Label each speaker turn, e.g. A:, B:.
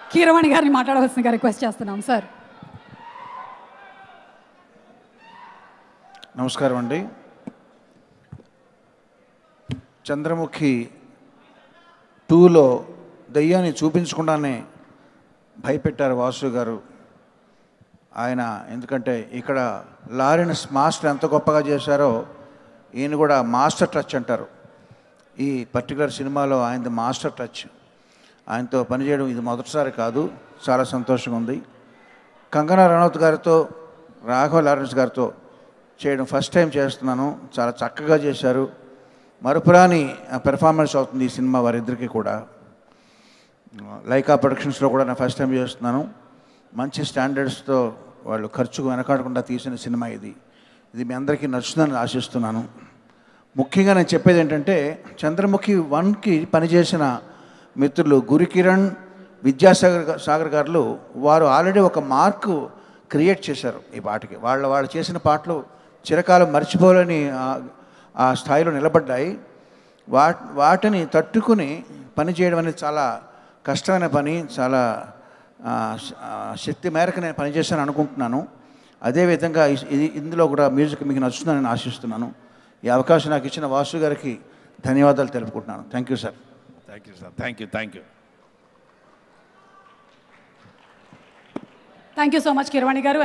A: కీరవాణి గారిని మాట్లాడవలసిందిగా రిక్వెస్ట్ చేస్తున్నాం సార్
B: నమస్కారం అండి చంద్రముఖి టూలో దయ్యాన్ని చూపించకుండానే భయపెట్టారు వాసు గారు ఆయన ఎందుకంటే ఇక్కడ లారెన్స్ మాస్టర్ ఎంత గొప్పగా చేశారో ఈయన కూడా మాస్టర్ టచ్ అంటారు ఈ పర్టికులర్ సినిమాలో ఆయనది మాస్టర్ టచ్ ఆయనతో పనిచేయడం ఇది మొదటిసారి కాదు చాలా సంతోషంగా ఉంది కంగనా రనౌత్ గారితో రాఘవ లారెన్స్ గారితో చేయడం ఫస్ట్ టైం చేస్తున్నాను చాలా చక్కగా చేశారు మరుపురాని పెర్ఫార్మెన్స్ అవుతుంది ఈ సినిమా వారిద్దరికీ కూడా లైకా ప్రొడక్షన్స్లో కూడా నేను ఫస్ట్ టైం చేస్తున్నాను మంచి స్టాండర్డ్స్తో వాళ్ళు ఖర్చుకు వెనకాడకుండా తీసిన సినిమా ఇది ఇది మీ అందరికీ నచ్చుతుందని ఆశిస్తున్నాను ముఖ్యంగా నేను చెప్పేది ఏంటంటే చంద్రముఖి వన్కి పనిచేసిన మిత్రులు గురుకిరణ్ విద్యాసాగర్ గా- సాగర్ గారు వారు ఆల్రెడీ ఒక మార్కు క్రియేట్ చేశారు ఈ పాటకి వాళ్ళ వాళ్ళు చేసిన పాటలు చిరకాలం మర్చిపోలేని ఆ- ఆ స్థాయిలో నిలబడ్డాయి వా వాటిని తట్టుకుని పని చేయడం అనేది చాలా కష్టమైన పని చాలా ఆ, శ- ఆ, శక్తి మేరకు నేను పనిచేశాను అనుకుంటున్నాను అదేవిధంగా ఇ- ఇది ఇందులో కూడా మ్యూజిక్ మీకు నచ్చుతుందని నేను ఆశిస్తున్నాను ఈ అవకాశం నాకు ఇచ్చిన వాసు గారికి ధన్యవాదాలు తెలుపుకుంటున్నాను thank you sir
C: thank you sir thank you thank you
A: thank you so much Keeravani గారు